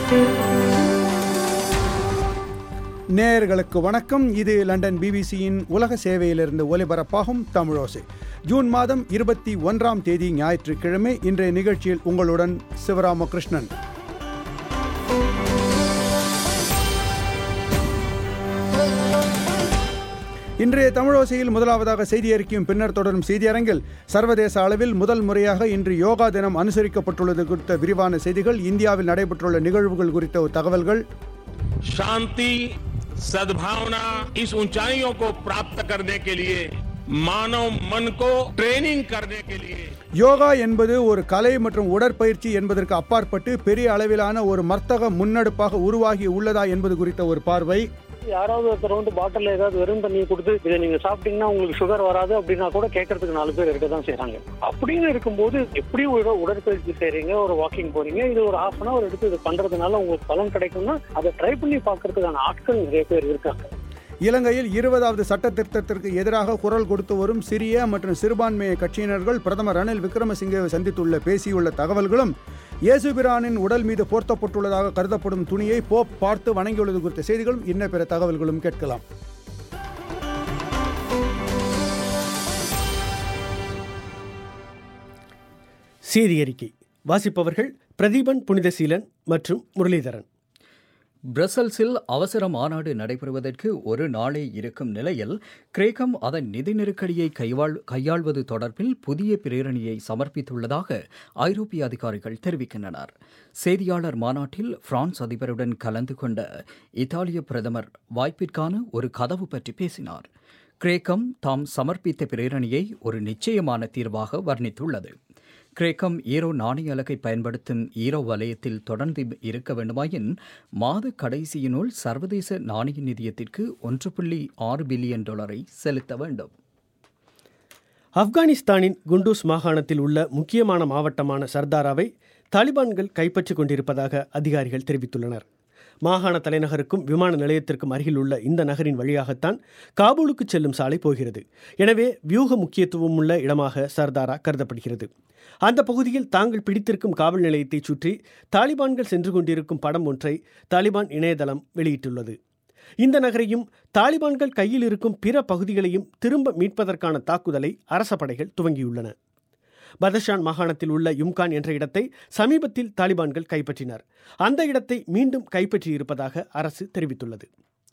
நேயர்களுக்கு வணக்கம் இது லண்டன் பிபிசியின் உலக சேவையிலிருந்து ஒலிபரப்பாகும் தமிழோசை ஜூன் மாதம் இருபத்தி ஒன்றாம் தேதி ஞாயிற்றுக்கிழமை இன்றைய நிகழ்ச்சியில் உங்களுடன் சிவராமகிருஷ்ணன் இன்றைய தமிழோசையில் முதலாவதாக செய்தி அறிக்கையும் பின்னர் தொடரும் செய்தியரங்கில் சர்வதேச அளவில் முதல் முறையாக இன்று யோகா தினம் அனுசரிக்கப்பட்டுள்ளது குறித்த விரிவான செய்திகள் இந்தியாவில் நடைபெற்றுள்ள நிகழ்வுகள் குறித்த தகவல்கள் शांति सद्भावना इस ऊंचाइयों को प्राप्त करने के लिए मानव मन को ट्रेनिंग करने के लिए யோகா என்பது ஒரு கலை மற்றும் உடற்பயிற்சி என்பதற்கு அப்பாற்பட்டு பெரிய அளவிலான ஒரு மர்த்தக முன்னெடுப்பாக உருவாகி உள்ளதா என்பது குறித்த ஒரு பார்வை யாராவது ஒருத்தர் வந்து பாட்டில் ஏதாவது வெறும் தண்ணியை கொடுத்து இதை நீங்க சாப்பிட்டீங்கன்னா உங்களுக்கு சுகர் வராது அப்படின்னா கூட கேட்கறதுக்கு நாலு பேர் இருக்க தான் செய்றாங்க அப்படின்னு இருக்கும்போது எப்படி ஒரு உடற்பயிற்சி செய்றீங்க ஒரு வாக்கிங் போறீங்க இது ஒரு ஹாஃப் அன் அவர் எடுத்து இது பண்றதுனால உங்களுக்கு பலன் கிடைக்கும்னா அதை ட்ரை பண்ணி பார்க்கறதுக்கான ஆட்கள் நிறைய பேர் இருக்காங்க இலங்கையில் இருபதாவது சட்ட திருத்தத்திற்கு எதிராக குரல் கொடுத்து வரும் சிறிய மற்றும் சிறுபான்மைய கட்சியினர்கள் பிரதமர் ரணில் விக்ரமசிங்கவை சந்தித்துள்ள பேசியுள்ள தகவல்களும் இயேசுபிரானின் உடல் மீது போர்த்தப்பட்டுள்ளதாக கருதப்படும் துணியை போப் பார்த்து வணங்கியுள்ளது குறித்த செய்திகளும் இன்ன பிற தகவல்களும் கேட்கலாம் செய்தி அறிக்கை வாசிப்பவர்கள் பிரதீபன் புனிதசீலன் மற்றும் முரளிதரன் பிரசல்ஸில் அவசர மாநாடு நடைபெறுவதற்கு ஒரு நாளே இருக்கும் நிலையில் கிரேக்கம் அதன் நிதி நெருக்கடியை கைவாள் கையாள்வது தொடர்பில் புதிய பிரேரணையை சமர்ப்பித்துள்ளதாக ஐரோப்பிய அதிகாரிகள் தெரிவிக்கின்றனர் செய்தியாளர் மாநாட்டில் பிரான்ஸ் அதிபருடன் கலந்து கொண்ட இத்தாலிய பிரதமர் வாய்ப்பிற்கான ஒரு கதவு பற்றி பேசினார் கிரேக்கம் தாம் சமர்ப்பித்த பிரேரணையை ஒரு நிச்சயமான தீர்வாக வர்ணித்துள்ளது கிரேக்கம் ஈரோ நாணய அலகை பயன்படுத்தும் ஈரோ வலயத்தில் தொடர்ந்து இருக்க வேண்டுமாயின் மாத கடைசியினுள் சர்வதேச நாணய நிதியத்திற்கு ஒன்று புள்ளி ஆறு பில்லியன் டாலரை செலுத்த வேண்டும் ஆப்கானிஸ்தானின் குண்டூஸ் மாகாணத்தில் உள்ள முக்கியமான மாவட்டமான சர்தாராவை தாலிபான்கள் கைப்பற்றிக் கொண்டிருப்பதாக அதிகாரிகள் தெரிவித்துள்ளனர் மாகாண தலைநகருக்கும் விமான நிலையத்திற்கும் அருகில் உள்ள இந்த நகரின் வழியாகத்தான் காபூலுக்கு செல்லும் சாலை போகிறது எனவே வியூக முக்கியத்துவம் உள்ள இடமாக சர்தாரா கருதப்படுகிறது அந்த பகுதியில் தாங்கள் பிடித்திருக்கும் காவல் நிலையத்தை சுற்றி தாலிபான்கள் சென்று கொண்டிருக்கும் படம் ஒன்றை தாலிபான் இணையதளம் வெளியிட்டுள்ளது இந்த நகரையும் தாலிபான்கள் கையில் இருக்கும் பிற பகுதிகளையும் திரும்ப மீட்பதற்கான தாக்குதலை அரச படைகள் துவங்கியுள்ளன பதஷான் மாகாணத்தில் உள்ள யும்கான் என்ற இடத்தை சமீபத்தில் தாலிபான்கள் கைப்பற்றினர் அந்த இடத்தை மீண்டும் கைப்பற்றியிருப்பதாக அரசு தெரிவித்துள்ளது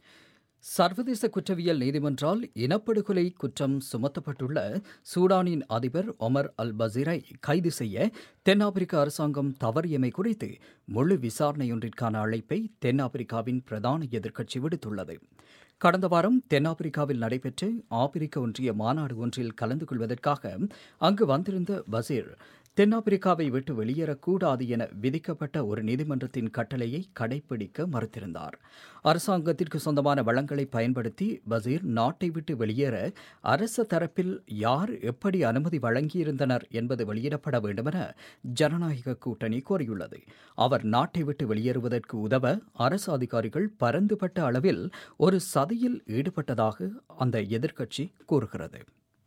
சர்வதேச குற்றவியல் நீதிமன்றால் இனப்படுகொலை குற்றம் சுமத்தப்பட்டுள்ள சூடானின் அதிபர் ஒமர் அல் பசீரை கைது செய்ய தென்னாப்பிரிக்க அரசாங்கம் தவறியமை குறித்து முழு விசாரணையொன்றிற்கான அழைப்பை தென்னாப்பிரிக்காவின் பிரதான எதிர்க்கட்சி விடுத்துள்ளது கடந்த வாரம் தென்னாப்பிரிக்காவில் நடைபெற்ற ஆப்பிரிக்க ஒன்றிய மாநாடு ஒன்றில் கலந்து கொள்வதற்காக அங்கு வந்திருந்த பசீர் தென்னாப்பிரிக்காவை விட்டு வெளியேறக்கூடாது என விதிக்கப்பட்ட ஒரு நீதிமன்றத்தின் கட்டளையை கடைபிடிக்க மறுத்திருந்தார் அரசாங்கத்திற்கு சொந்தமான வளங்களை பயன்படுத்தி பசீர் நாட்டை விட்டு வெளியேற அரச தரப்பில் யார் எப்படி அனுமதி வழங்கியிருந்தனர் என்பது வெளியிடப்பட வேண்டுமென ஜனநாயக கூட்டணி கோரியுள்ளது அவர் நாட்டை விட்டு வெளியேறுவதற்கு உதவ அரசு அதிகாரிகள் பரந்துபட்ட அளவில் ஒரு சதியில் ஈடுபட்டதாக அந்த எதிர்க்கட்சி கூறுகிறது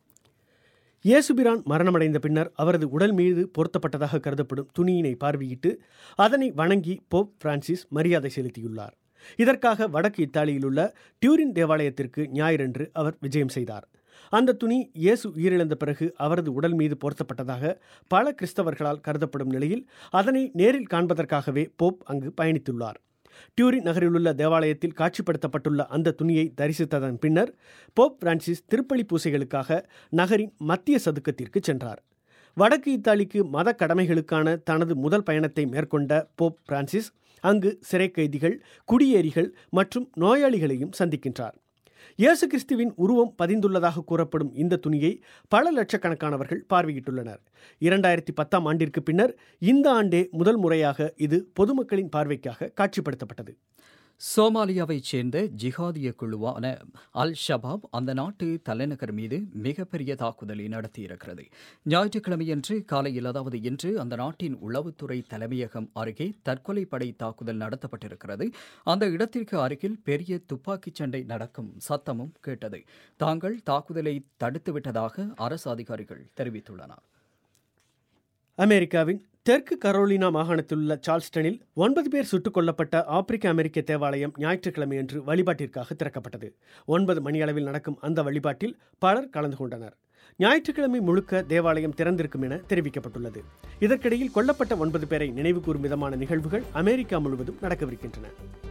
இயேசுபிரான் மரணமடைந்த பின்னர் அவரது உடல் மீது பொருத்தப்பட்டதாக கருதப்படும் துணியினை பார்வையிட்டு அதனை வணங்கி போப் பிரான்சிஸ் மரியாதை செலுத்தியுள்ளார் இதற்காக வடக்கு இத்தாலியில் உள்ள டியூரின் தேவாலயத்திற்கு ஞாயிறன்று அவர் விஜயம் செய்தார் அந்த துணி இயேசு உயிரிழந்த பிறகு அவரது உடல் மீது பொருத்தப்பட்டதாக பல கிறிஸ்தவர்களால் கருதப்படும் நிலையில் அதனை நேரில் காண்பதற்காகவே போப் அங்கு பயணித்துள்ளார் டியூரின் நகரிலுள்ள தேவாலயத்தில் காட்சிப்படுத்தப்பட்டுள்ள அந்த துணியை தரிசித்ததன் பின்னர் போப் பிரான்சிஸ் திருப்பலி பூசைகளுக்காக நகரின் மத்திய சதுக்கத்திற்கு சென்றார் வடக்கு இத்தாலிக்கு மத கடமைகளுக்கான தனது முதல் பயணத்தை மேற்கொண்ட போப் பிரான்சிஸ் அங்கு சிறை கைதிகள் குடியேறிகள் மற்றும் நோயாளிகளையும் சந்திக்கின்றார் இயேசு கிறிஸ்துவின் உருவம் பதிந்துள்ளதாக கூறப்படும் இந்த துணியை பல லட்சக்கணக்கானவர்கள் பார்வையிட்டுள்ளனர் இரண்டாயிரத்தி பத்தாம் ஆண்டிற்கு பின்னர் இந்த ஆண்டே முதல் முறையாக இது பொதுமக்களின் பார்வைக்காக காட்சிப்படுத்தப்பட்டது சோமாலியாவைச் சேர்ந்த ஜிஹாதிய குழுவான அல் ஷபாப் அந்த நாட்டு தலைநகர் மீது மிகப்பெரிய தாக்குதலை நடத்தியிருக்கிறது ஞாயிற்றுக்கிழமையன்று காலையில் அதாவது இன்று அந்த நாட்டின் உளவுத்துறை தலைமையகம் அருகே தற்கொலை படை தாக்குதல் நடத்தப்பட்டிருக்கிறது அந்த இடத்திற்கு அருகில் பெரிய துப்பாக்கிச் சண்டை நடக்கும் சத்தமும் கேட்டது தாங்கள் தாக்குதலை தடுத்துவிட்டதாக அரசு அதிகாரிகள் தெரிவித்துள்ளனர் அமெரிக்காவின் தெற்கு கரோலினா மாகாணத்தில் உள்ள சார்ல்ஸ்டனில் ஒன்பது பேர் சுட்டுக் கொல்லப்பட்ட ஆப்பிரிக்க அமெரிக்க தேவாலயம் ஞாயிற்றுக்கிழமையன்று வழிபாட்டிற்காக திறக்கப்பட்டது ஒன்பது மணியளவில் நடக்கும் அந்த வழிபாட்டில் பலர் கலந்து கொண்டனர் ஞாயிற்றுக்கிழமை முழுக்க தேவாலயம் திறந்திருக்கும் என தெரிவிக்கப்பட்டுள்ளது இதற்கிடையில் கொல்லப்பட்ட ஒன்பது பேரை நினைவு கூறும் விதமான நிகழ்வுகள் அமெரிக்கா முழுவதும் நடக்கவிருக்கின்றன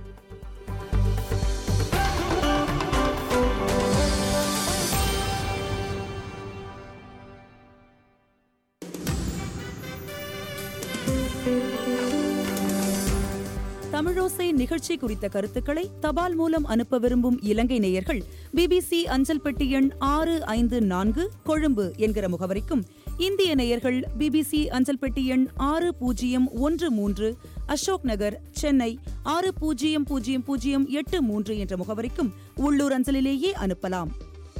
தமிழோசை நிகழ்ச்சி குறித்த கருத்துக்களை தபால் மூலம் அனுப்ப விரும்பும் இலங்கை நேயர்கள் பிபிசி அஞ்சல் பெட்டி எண் ஆறு ஐந்து நான்கு கொழும்பு என்கிற முகவரிக்கும் இந்திய நேயர்கள் பிபிசி அஞ்சல் பெட்டி எண் ஆறு பூஜ்ஜியம் ஒன்று மூன்று அசோக் நகர் சென்னை ஆறு பூஜ்ஜியம் பூஜ்ஜியம் பூஜ்ஜியம் எட்டு மூன்று என்ற முகவரிக்கும் உள்ளூர் அஞ்சலிலேயே அனுப்பலாம்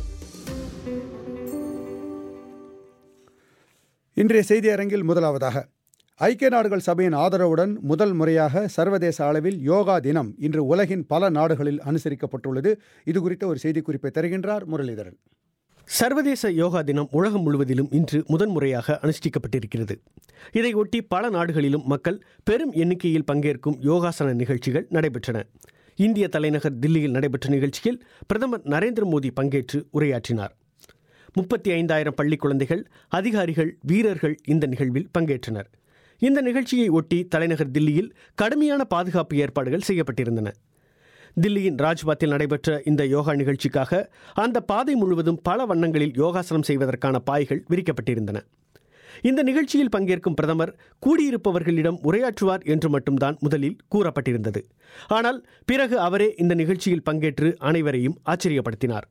இன்றைய செய்தி அரங்கில் முதலாவதாக ஐக்கிய நாடுகள் சபையின் ஆதரவுடன் முதல் முறையாக சர்வதேச அளவில் யோகா தினம் இன்று உலகின் பல நாடுகளில் அனுசரிக்கப்பட்டுள்ளது இது குறித்த ஒரு செய்திக்குறிப்பை தருகின்றார் முரளிதரன் சர்வதேச யோகா தினம் உலகம் முழுவதிலும் இன்று முதன்முறையாக அனுஷ்டிக்கப்பட்டிருக்கிறது இதையொட்டி பல நாடுகளிலும் மக்கள் பெரும் எண்ணிக்கையில் பங்கேற்கும் யோகாசன நிகழ்ச்சிகள் நடைபெற்றன இந்திய தலைநகர் தில்லியில் நடைபெற்ற நிகழ்ச்சியில் பிரதமர் நரேந்திர மோடி பங்கேற்று உரையாற்றினார் முப்பத்தி ஐந்தாயிரம் பள்ளி குழந்தைகள் அதிகாரிகள் வீரர்கள் இந்த நிகழ்வில் பங்கேற்றனர் இந்த நிகழ்ச்சியை ஒட்டி தலைநகர் தில்லியில் கடுமையான பாதுகாப்பு ஏற்பாடுகள் செய்யப்பட்டிருந்தன தில்லியின் ராஜ்பாத்தில் நடைபெற்ற இந்த யோகா நிகழ்ச்சிக்காக அந்த பாதை முழுவதும் பல வண்ணங்களில் யோகாசனம் செய்வதற்கான பாய்கள் விரிக்கப்பட்டிருந்தன இந்த நிகழ்ச்சியில் பங்கேற்கும் பிரதமர் கூடியிருப்பவர்களிடம் உரையாற்றுவார் என்று மட்டும்தான் முதலில் கூறப்பட்டிருந்தது ஆனால் பிறகு அவரே இந்த நிகழ்ச்சியில் பங்கேற்று அனைவரையும் ஆச்சரியப்படுத்தினார்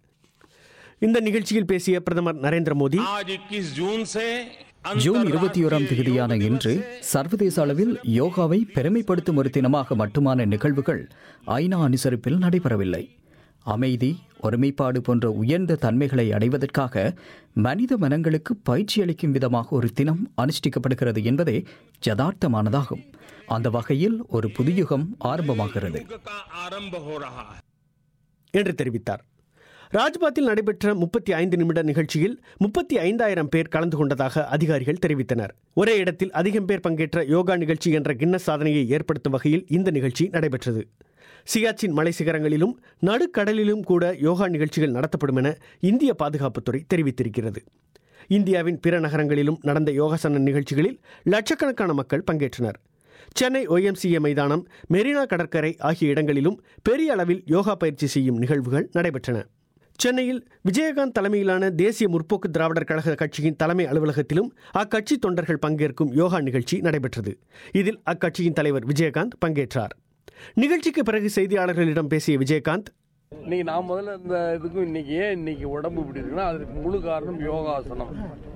இந்த நிகழ்ச்சியில் பேசிய பிரதமர் நரேந்திர மோடி आज 21 जून से ஜூன் இருபத்தி ஓராம் தேதியான இன்று சர்வதேச அளவில் யோகாவை பெருமைப்படுத்தும் ஒரு தினமாக மட்டுமான நிகழ்வுகள் ஐநா அனுசரிப்பில் நடைபெறவில்லை அமைதி ஒருமைப்பாடு போன்ற உயர்ந்த தன்மைகளை அடைவதற்காக மனித மனங்களுக்கு பயிற்சி அளிக்கும் விதமாக ஒரு தினம் அனுஷ்டிக்கப்படுகிறது என்பதே யதார்த்தமானதாகும் அந்த வகையில் ஒரு புதுயுகம் ஆரம்பமாகிறது युग का आरंभ हो रहा है என்று தெரிவித்தார் ராஜ்பாத்தில் நடைபெற்ற முப்பத்தி ஐந்து நிமிட நிகழ்ச்சியில் முப்பத்தி ஐந்தாயிரம் பேர் கலந்து கொண்டதாக அதிகாரிகள் தெரிவித்தனர் ஒரே இடத்தில் அதிகம் பேர் பங்கேற்ற யோகா நிகழ்ச்சி என்ற கின்னஸ் சாதனையை ஏற்படுத்தும் வகையில் இந்த நிகழ்ச்சி நடைபெற்றது சியாச்சின் மலை சிகரங்களிலும் நடுக்கடலிலும் கூட யோகா நிகழ்ச்சிகள் நடத்தப்படும் என இந்திய பாதுகாப்புத்துறை தெரிவித்திருக்கிறது இந்தியாவின் பிற நகரங்களிலும் நடந்த யோகாசன நிகழ்ச்சிகளில் லட்சக்கணக்கான மக்கள் பங்கேற்றனர் சென்னை ஒய்எம்சிஏ மைதானம் மெரினா கடற்கரை ஆகிய இடங்களிலும் பெரிய அளவில் யோகா பயிற்சி செய்யும் நிகழ்வுகள் நடைபெற்றன சென்னையில் விஜயகாந்த் தலைமையிலான தேசிய முற்போக்கு திராவிடர் கழக கட்சியின் தலைமை அலுவலகத்திலும் அக்கட்சி தொண்டர்கள் பங்கேற்கும் யோகா நிகழ்ச்சி நடைபெற்றது இதில் அக்கட்சியின் தலைவர் விஜயகாந்த் பங்கேற்றார் நிகழ்ச்சிக்கு பிறகு செய்தியாளர்களிடம் பேசிய விஜயகாந்த் இன்னைக்கு நான் முதல்ல இந்த இதுக்கும் இன்னைக்கு ஏன் இன்னைக்கு உடம்பு இப்படி இருக்குன்னா அதுக்கு முழு காரணம் யோகாசனம்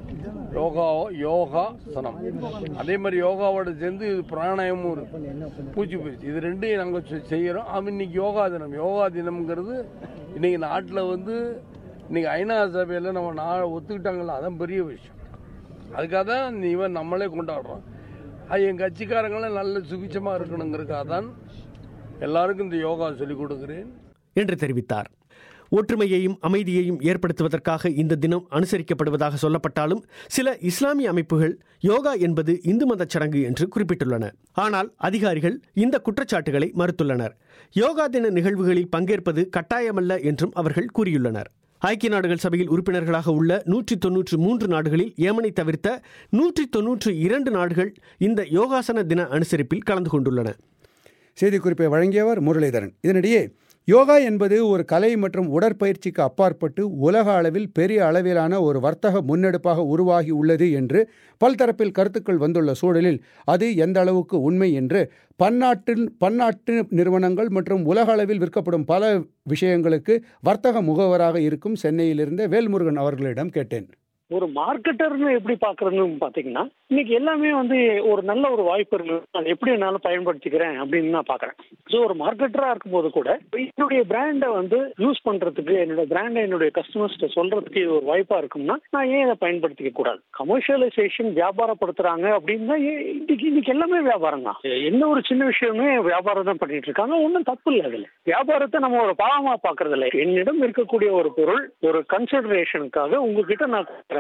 யோகா யோகாசனம் அதே மாதிரி யோகாவோட சேர்ந்து இது பிராணாயமும் இருக்கு பூச்சி பயிற்சி இது ரெண்டையும் நாங்கள் செ- செய்யறோம் அது இன்னைக்கு யோகா தினம் யோகா தினம்ங்கிறது இன்னைக்கு நாட்டில் வந்து இன்னைக்கு ஐநா சபையில் நம்ம நா ஒத்துக்கிட்டாங்கல்ல அதான் பெரிய விஷயம் அதுக்காக தான் இவன் நம்மளே கொண்டாடுறோம் அது என் கட்சிக்காரங்களாம் நல்ல சுபிச்சமாக இருக்கணுங்கிறதுக்காக தான் எல்லாருக்கும் இந்த யோகா சொல்லிக் கொடுக்குறேன் என்று தெரிவித்தார் ஒற்றுமையையும் அமைதியையும் ஏற்படுத்துவதற்காக இந்த தினம் அனுசரிக்கப்படுவதாக சொல்லப்பட்டாலும் சில இஸ்லாமிய அமைப்புகள் யோகா என்பது இந்து மதச் சடங்கு என்று குறிப்பிட்டுள்ளன ஆனால் அதிகாரிகள் இந்த குற்றச்சாட்டுகளை மறுத்துள்ளனர் யோகா தின நிகழ்வுகளில் பங்கேற்பது கட்டாயமல்ல என்றும் அவர்கள் கூறியுள்ளனர் ஐக்கிய நாடுகள் சபையில் உறுப்பினர்களாக உள்ள நூற்றி தொன்னூற்று மூன்று நாடுகளில் ஏமனை தவிர்த்த நூற்றி தொன்னூற்று இரண்டு நாடுகள் இந்த யோகாசன தின அனுசரிப்பில் கலந்து கொண்டுள்ளன செய்திக்குறிப்பை வழங்கியவர் முரளிதரன் இதனிடையே யோகா என்பது ஒரு கலை மற்றும் உடற்பயிற்சிக்கு அப்பாற்பட்டு உலக அளவில் பெரிய அளவிலான ஒரு வர்த்தக முன்னெடுப்பாக உருவாகி உள்ளது என்று பல்தரப்பில் கருத்துக்கள் வந்துள்ள சூழலில் அது எந்த அளவுக்கு உண்மை என்று பன்னாட்டின் பன்னாட்டு நிறுவனங்கள் மற்றும் உலக அளவில் விற்கப்படும் பல விஷயங்களுக்கு வர்த்தக முகவராக இருக்கும் சென்னையிலிருந்த வேல்முருகன் அவர்களிடம் கேட்டேன் ஒரு மார்க்கெட்டர்னு எப்படி பாக்குறதுன்னு பாத்தீங்கன்னா இன்னைக்கு எல்லாமே வந்து ஒரு நல்ல ஒரு வாய்ப்பு இருக்கு அதை எப்படி என்னாலும் பயன்படுத்திக்கிறேன் அப்படின்னு நான் பாக்குறேன் ஸோ ஒரு மார்க்கெட்டரா இருக்கும்போது கூட என்னுடைய பிராண்டை வந்து யூஸ் பண்றதுக்கு என்னோட பிராண்டை என்னுடைய கஸ்டமர்ஸ்ட சொல்றதுக்கு இது ஒரு வாய்ப்பா இருக்கும்னா நான் ஏன் இதை பயன்படுத்திக்க கூடாது கமர்ஷியலைசேஷன் வியாபாரப்படுத்துறாங்க அப்படின்னா ஏன் இன்னைக்கு இன்னைக்கு எல்லாமே வியாபாரம் தான் என்ன ஒரு சின்ன விஷயமே வியாபாரம் தான் பண்ணிட்டு இருக்காங்க ஒன்றும் தப்பு இல்லை அதுல வியாபாரத்தை நம்ம ஒரு பாவமா பாக்குறது இல்லை என்னிடம் இருக்கக்கூடிய ஒரு பொருள் ஒரு கன்சிடரேஷனுக்காக உங்ககிட்ட நான் கொடுக்குறேன்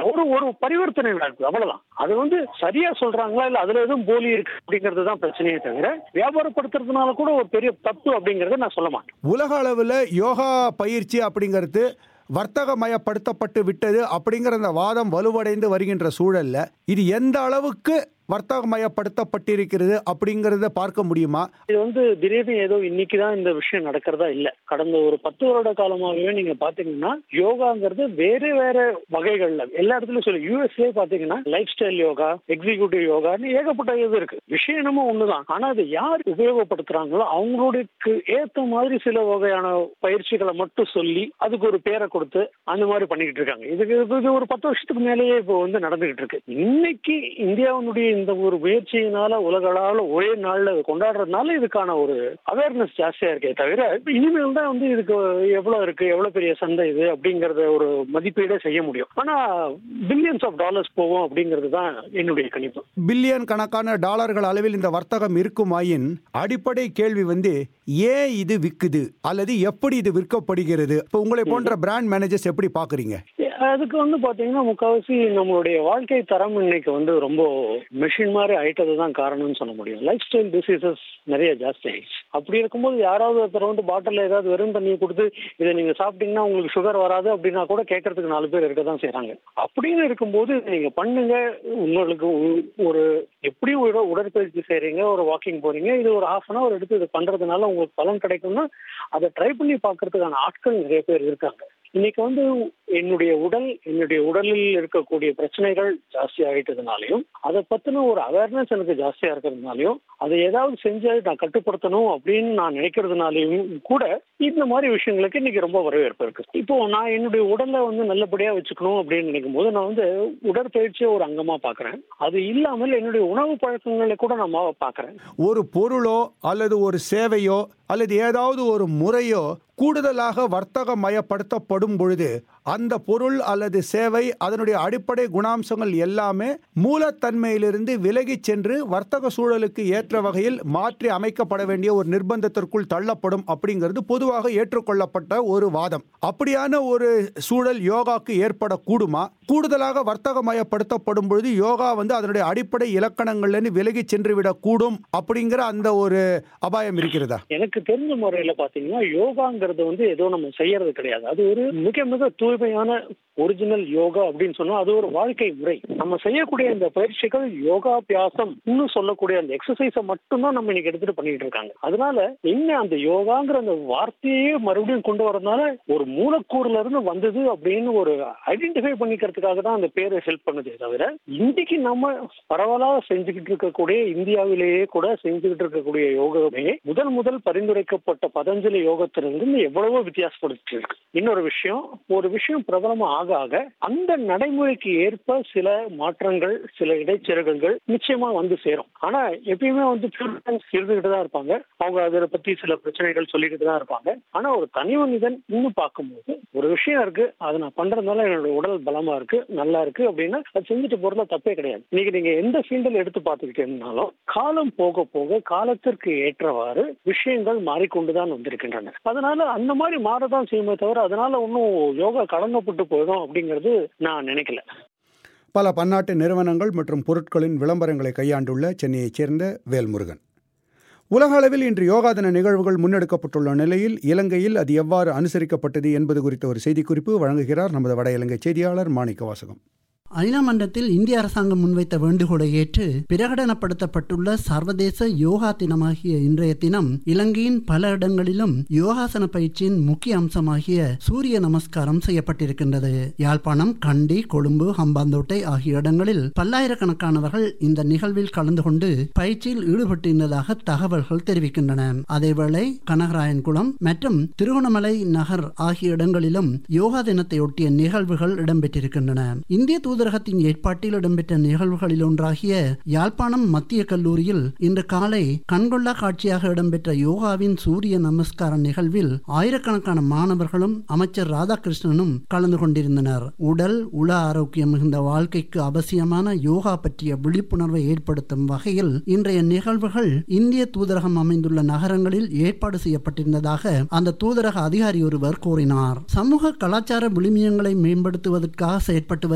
ஒரு ஒரு பரிவர்த்தனை நடக்குது அவ்வளவுதான் அது வந்து சரியா சொல்றாங்களா இல்ல அதுல எதுவும் போலி இருக்கு அப்படிங்கிறது தான் பிரச்சனையே தவிர வியாபாரப்படுத்துறதுனால கூட ஒரு பெரிய தப்பு அப்படிங்கறத நான் சொல்ல மாட்டேன் உலக அளவில் யோகா பயிற்சி அப்படிங்கிறது வர்த்தகமயப்படுத்தப்பட்டு விட்டது அப்படிங்கிற அந்த வாதம் வலுவடைந்து வருகின்ற சூழல்ல இது எந்த அளவுக்கு வர்த்தகமயப்படுத்தப்பட்டிருக்கிறது அப்படிங்கிறத பார்க்க முடியுமா இது வந்து திடீர்னு ஏதோ இன்னைக்கு தான் இந்த விஷயம் நடக்கிறதா இல்ல கடந்த ஒரு பத்து வருட காலமாகவே நீங்க பாத்தீங்கன்னா யோகாங்கிறது வேற வேற வகைகள்ல எல்லா இடத்துலயும் சொல்லி யூஎஸ்ஏ பாத்தீங்கன்னா லைஃப் ஸ்டைல் யோகா எக்ஸிகியூட்டிவ் யோகான்னு ஏகப்பட்ட இது இருக்கு விஷயம் என்னமோ ஒண்ணுதான் ஆனா அது யார் உபயோகப்படுத்துறாங்களோ அவங்களுக்கு ஏத்த மாதிரி சில வகையான பயிற்சிகளை மட்டும் சொல்லி அதுக்கு ஒரு பேரை கொடுத்து அந்த மாதிரி பண்ணிக்கிட்டு இருக்காங்க இதுக்கு இது ஒரு பத்து வருஷத்துக்கு மேலேயே இப்போ வந்து நடந்துகிட்டு இருக்கு இன்னைக்கு இந்தியாவினுடைய இந்த ஒரு முயற்சியினால உலக அளவில் ஒரே நாள்ல இது கொண்டாடுறதுனால இதுக்கான ஒரு அவேர்னஸ் ஜாஸ்தியா இருக்கே தவிர இப்ப இனிமேல் தான் வந்து இதுக்கு எவ்வளவு இருக்கு எவ்வளவு பெரிய சந்தை இது அப்படிங்கறத ஒரு மதிப்பீடே செய்ய முடியும் ஆனா பில்லியன்ஸ் ஆஃப் டாலர்ஸ் போகும் அப்படிங்கிறது தான் என்னுடைய கணிப்பு பில்லியன் கணக்கான டாலர்கள் அளவில் இந்த வர்த்தகம் இருக்குமாயின் அடிப்படை கேள்வி வந்து ஏன் இது விக்குது அல்லது எப்படி இது விற்கப்படுகிறது இப்போ உங்களை போன்ற பிராண்ட் மேனேஜர்ஸ் எப்படி பாக்குறீங்க அதுக்கு வந்து பாத்தீங்கன்னா முக்காவாசி நம்மளுடைய வாழ்க்கை தரம் இன்னைக்கு வந்து ரொம்ப மிஷின் மாதிரி ஆயிட்டது தான் காரணம்னு சொல்ல முடியும் லைஃப் ஸ்டைல் டிசீசஸ் நிறைய ஜாஸ்தி ஆயிடுச்சு அப்படி இருக்கும்போது யாராவது ஒருத்தர் வந்து பாட்டில் ஏதாவது வெறும் தண்ணியை கொடுத்து இதை நீங்க சாப்பிட்டீங்கன்னா உங்களுக்கு சுகர் வராது அப்படின்னா கூட கேட்கறதுக்கு நாலு பேர் இருக்க தான் செய்யறாங்க அப்படின்னு இருக்கும்போது இதை நீங்க பண்ணுங்க உங்களுக்கு ஒ- ஒரு எப்படியும் ஒரு உடற்பயிற்சி செய்றீங்க ஒரு வாக்கிங் போறீங்க இது ஒரு ஹாஃப் அன் அவர் எடுத்து இது பண்றதுனால உங்களுக்கு பலன் கிடைக்கும்னா அதை ட்ரை பண்ணி பார்க்கறதுக்கான ஆட்கள் நிறைய பேர் இருக்காங்க இன்னைக்கு வந்து என்னுடைய உடல் என்னுடைய உடலில் இருக்கக்கூடிய பிரச்சனைகள் ஜாஸ்தி ஆயிட்டதுனாலையும் அதை பத்தின ஒரு அவேர்னஸ் எனக்கு ஜாஸ்தியா இருக்கிறதுனாலையும் அதை ஏதாவது செஞ்சு நான் கட்டுப்படுத்தணும் அப்படின்னு நான் நினைக்கிறதுனாலையும் கூட இந்த மாதிரி விஷயங்களுக்கு இன்னைக்கு ரொம்ப வரவேற்பு இருக்கு இப்போ நான் என்னுடைய உடலை வந்து நல்லபடியா வச்சுக்கணும் அப்படின்னு நினைக்கும் போது நான் வந்து உடற்பயிற்சியை ஒரு அங்கமா பாக்குறேன் அது இல்லாமல் என்னுடைய உணவு பழக்கங்களை கூட நான் மா- பாக்குறேன் ஒரு பொருளோ அல்லது ஒரு சேவையோ அல்லது ஏதாவது ஒரு முறையோ கூடுதலாக வர்த்தகமயப்படுத்தப்படும் பொழுது அந்த பொருள் அல்லது சேவை அதனுடைய அடிப்படை குணாம்சங்கள் எல்லாமே மூலத்தன்மையிலிருந்து விலகிச் சென்று வர்த்தக சூழலுக்கு ஏற்ற வகையில் மாற்றி அமைக்கப்பட வேண்டிய ஒரு நிர்பந்தத்திற்குள் தள்ளப்படும் அப்படிங்கிறது பொதுவாக ஏற்றுக்கொள்ளப்பட்ட ஒரு வாதம் அப்படியான ஒரு சூழல் யோகாக்கு ஏற்படக்கூடுமா கூடுதலாக வர்த்தகமயப்படுத்தப்படும் பொழுது யோகா வந்து அதனுடைய அடிப்படை இலக்கணங்கள்லேருந்து விலகி சென்று விடக்கூடும் அப்படிங்கிற அந்த ஒரு அபாயம் இருக்கிறதா எனக்கு தெரிஞ்ச முறையில பாத்தீங்கன்னா யோகாங்கிறது வந்து ஏதோ நம்ம செய்யறது கிடையாது அது ஒரு மிக மிக தூய்மையான ஒரிஜினல் யோகா அப்படின்னு சொன்னா அது ஒரு வாழ்க்கை முறை நம்ம செய்யக்கூடிய இந்த பயிற்சிகள் யோகாபியாசம் இன்னும் சொல்லக்கூடிய அந்த எக்ஸசைஸை மட்டும்தான் நம்ம இன்னைக்கு எடுத்துட்டு பண்ணிட்டு இருக்காங்க அதனால என்ன அந்த யோகாங்கிற அந்த வார்த்தையே மறுபடியும் கொண்டு வரதுனால ஒரு மூலக்கூறுல இருந்து வந்தது அப்படின்னு ஒரு ஐடென்டிஃபை பண்ணிக்கிறதுக்காக தான் அந்த பேரை ஹெல்ப் பண்ணுதே தவிர இன்னைக்கு நம்ம பரவலாக செஞ்சுக்கிட்டு இருக்கக்கூடிய இந்தியாவிலேயே கூட செஞ்சுக்கிட்டு இருக்கக்கூடிய யோகமே முதல் முதல் பரிந்துரைக்கப்பட்ட பதஞ்சலி யோகத்திலிருந்து எவ்வளவோ வித்தியாசப்படுத்தி இருக்கு இன்னொரு விஷயம் ஒரு விஷயம் பிரபலமா ஆக ஆக அந்த நடைமுறைக்கு ஏற்ப சில மாற்றங்கள் சில இடைச்செருகல்கள் நிச்சயமா வந்து சேரும் ஆனா எப்பயுமே வந்து பியூரிட்டன்ஸ் இருந்துகிட்டு தான் இருப்பாங்க அவங்க அதை பத்தி சில பிரச்சனைகள் சொல்லிக்கிட்டு தான் இருப்பாங்க ஆனா ஒரு தனி மனிதன் இன்னும் பார்க்கும்போது ஒரு விஷயம் இருக்கு அதை நான் பண்றதுனால என்னோட உடல் பலமா இருக்கு நல்லா இருக்கு அப்படின்னா அது செஞ்சுட்டு போறதுல தப்பே கிடையாது இன்னைக்கு நீங்க எந்த ஃபீல்டில் எடுத்து பார்த்துக்கிட்டீங்கன்னாலும் காலம் போக போக காலத்திற்கு ஏற்றவாறு விஷயங்கள் மாறிக்கொண்டுதான் வந்திருக்கின்றன அதனால அந்த மாதிரி மாறதான் செய்யுமே தவிர அதனால ஒன்றும் யோகா கடங்கப்பட்டு போயிடும் அப்படிங்கிறது நான் நினைக்கல பல பன்னாட்டு நிறுவனங்கள் மற்றும் பொருட்களின் விளம்பரங்களை கையாண்டுள்ள சென்னையைச் சேர்ந்த வேல்முருகன் உலக அளவில் இன்று யோகா தின நிகழ்வுகள் முன்னெடுக்கப்பட்டுள்ள நிலையில் இலங்கையில் அது எவ்வாறு அனுசரிக்கப்பட்டது என்பது குறித்த ஒரு செய்திக்குறிப்பு வழங்குகிறார் நமது வட இலங்கை செய்தியாளர் மாணிக்க வாசகம் ஐநா மன்றத்தில் இந்திய அரசாங்கம் முன்வைத்த வேண்டுகோளை ஏற்று பிரகடனப்படுத்தப்பட்டுள்ள சர்வதேச யோகா தினமாகிய இன்றைய தினம் இலங்கையின் பல இடங்களிலும் யோகாசன பயிற்சியின் முக்கிய அம்சமாகிய சூரிய நமஸ்காரம் செய்யப்பட்டிருக்கின்றது யாழ்ப்பாணம் கண்டி கொழும்பு ஹம்பாந்தோட்டை ஆகிய இடங்களில் பல்லாயிரக்கணக்கானவர்கள் இந்த நிகழ்வில் கலந்து கொண்டு பயிற்சியில் ஈடுபட்டிருந்ததாக தகவல்கள் தெரிவிக்கின்றன அதேவேளை கனகராயன்குளம் மற்றும் திருவண்ணாமலை நகர் ஆகிய இடங்களிலும் யோகா தினத்தையொட்டிய நிகழ்வுகள் இடம்பெற்றிருக்கின்றன இந்திய தூதரகத்தின் ஏற்பாட்டில் இடம்பெற்ற நிகழ்வுகளில் ஒன்றாகிய யாழ்ப்பாணம் மத்திய கல்லூரியில் இன்று காலை கண்கொள்ளா காட்சியாக இடம்பெற்ற யோகாவின் சூரிய நமஸ்கார நிகழ்வில் ஆயிரக்கணக்கான மாணவர்களும் அமைச்சர் ராதாகிருஷ்ணனும் கலந்து கொண்டிருந்தனர் உடல் உள ஆரோக்கியம் மிகுந்த வாழ்க்கைக்கு அவசியமான யோகா பற்றிய விழிப்புணர்வை ஏற்படுத்தும் வகையில் இன்றைய நிகழ்வுகள் இந்திய தூதரகம் அமைந்துள்ள நகரங்களில் ஏற்பாடு செய்யப்பட்டிருந்ததாக அந்த தூதரக அதிகாரி ஒருவர் கூறினார் சமூக கலாச்சார விழுமியங்களை மேம்படுத்துவதற்காக செயற்பட்டு வருகின்ற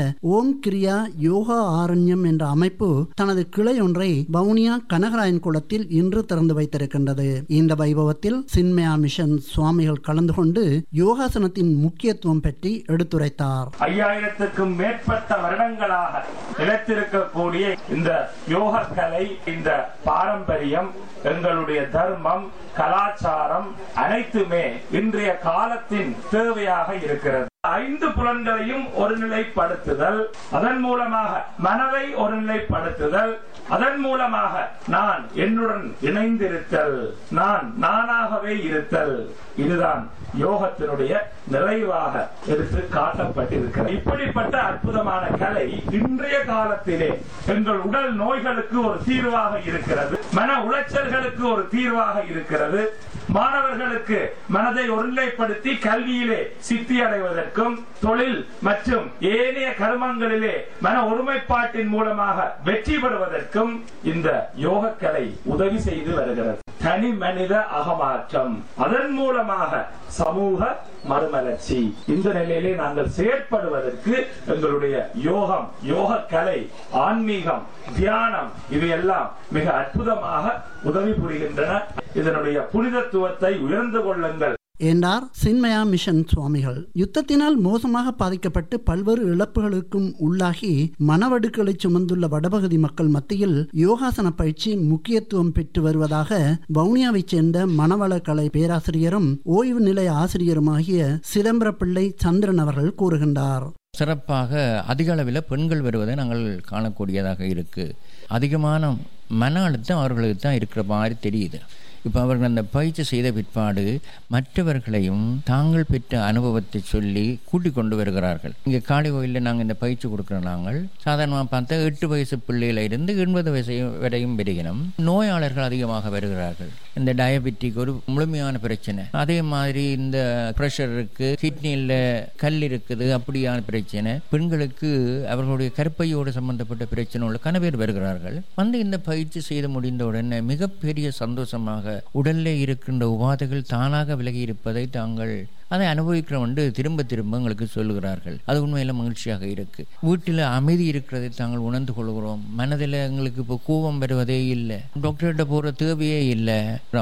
ஓம் கிரியா யோகா ஆரண்யம் என்ற அமைப்பு தனது கிளை ஒன்றை வவுனியா கனகராயன் குளத்தில் இன்று திறந்து வைத்திருக்கின்றது இந்த வைபவத்தில் சின்மயா மிஷன் சுவாமிகள் கலந்து கொண்டு யோகாசனத்தின் முக்கியத்துவம் பற்றி எடுத்துரைத்தார் ஐயாயிரத்துக்கும் மேற்பட்ட வருடங்களாக நிலைத்திருக்கக்கூடிய இந்த யோக கலை இந்த பாரம்பரியம் எங்களுடைய தர்மம் கலாச்சாரம் அனைத்துமே இன்றைய காலத்தின் தேவையாக இருக்கிறது ஐந்து புலன்களையும் ஒருநிலைப்படுத்துதல் அதன் மூலமாக மனதை ஒருநிலைப்படுத்துதல் அதன் மூலமாக நான் என்னுடன் இணைந்திருத்தல் நான் நானாகவே இருத்தல் இதுதான் யோகத்தினுடைய நிறைவாக எடுத்து காட்டப்பட்டிருக்கிறது இப்படிப்பட்ட அற்புதமான கலை இன்றைய காலத்திலே எங்கள் உடல் நோய்களுக்கு ஒரு தீர்வாக இருக்கிறது மன உளைச்சல்களுக்கு ஒரு தீர்வாக இருக்கிறது மாணவர்களுக்கு மனதை ஒருநிலைப்படுத்தி கல்வியிலே சித்தி அடைவதற்கும் தொழில் மற்றும் ஏனைய கர்மங்களிலே மன ஒருமைப்பாட்டின் மூலமாக வெற்றி பெறுவதற்கும் இந்த யோகக்கலை உதவி செய்து வருகிறது தனி மனித அகமாற்றம் அதன் மூலமாக சமூக மறுமலர்ச்சி இந்த நிலையிலே நாங்கள் செயற்படுவதற்கு எங்களுடைய யோகம் யோக கலை ஆன்மீகம் தியானம் இவையெல்லாம் மிக அற்புதமாக உதவி புரிகின்றன இதனுடைய புனிதத்துவத்தை உயர்ந்து கொள்ளுங்கள் என்றார் சின்மயா மிஷன் சுவாமிகள் யுத்தத்தினால் மோசமாக பாதிக்கப்பட்டு பல்வேறு இழப்புகளுக்கும் உள்ளாகி மனவடுக்களை சுமந்துள்ள வடபகுதி மக்கள் மத்தியில் யோகாசன பயிற்சி முக்கியத்துவம் பெற்று வருவதாக வவுனியாவைச் சேர்ந்த மனவளக்கலை பேராசிரியரும் ஓய்வு நிலை ஆசிரியருமாகிய சிதம்பரப்பிள்ளை சந்திரன் அவர்கள் கூறுகின்றார் சிறப்பாக அதிக அளவில் பெண்கள் வருவதை நாங்கள் காணக்கூடியதாக இருக்கு அதிகமான மன அழுத்தம் அவர்களுக்கு தான் இருக்கிற மாதிரி தெரியுது இப்போ அவர்கள் அந்த பயிற்சி செய்த பிற்பாடு மற்றவர்களையும் தாங்கள் பெற்ற அனுபவத்தை சொல்லி கூட்டிக் கொண்டு வருகிறார்கள் இங்கே காளி கோயிலில் நாங்கள் இந்த பயிற்சி கொடுக்குற நாங்கள் சாதாரணமாக பார்த்தா எட்டு வயசு பிள்ளையில இருந்து எண்பது வயசு வரையும் பெருகினம் நோயாளர்கள் அதிகமாக வருகிறார்கள் இந்த டயபெட்டிக் ஒரு முழுமையான பிரச்சனை அதே மாதிரி இந்த ப்ரெஷர் இருக்கு கிட்னியில் கல் இருக்குது அப்படியான பிரச்சனை பெண்களுக்கு அவர்களுடைய கற்பையோடு சம்பந்தப்பட்ட பிரச்சனை உள்ள கனவேர் வருகிறார்கள் வந்து இந்த பயிற்சி செய்து முடிந்த உடனே மிகப்பெரிய சந்தோஷமாக உடல்ல இருக்கின்ற உபாதைகள் தானாக விலகி இருப்பதை தாங்கள் அதை அனுபவிக்கிறோம் என்று திரும்ப திரும்ப எங்களுக்கு சொல்லுகிறார்கள் அது உண்மையில மகிழ்ச்சியாக இருக்கு வீட்டில் அமைதி இருக்கிறதை தாங்கள் உணர்ந்து கொள்கிறோம் மனதில் எங்களுக்கு இப்போ கோபம் வருவதே இல்லை டாக்டர்கிட்ட போகிற தேவையே இல்லை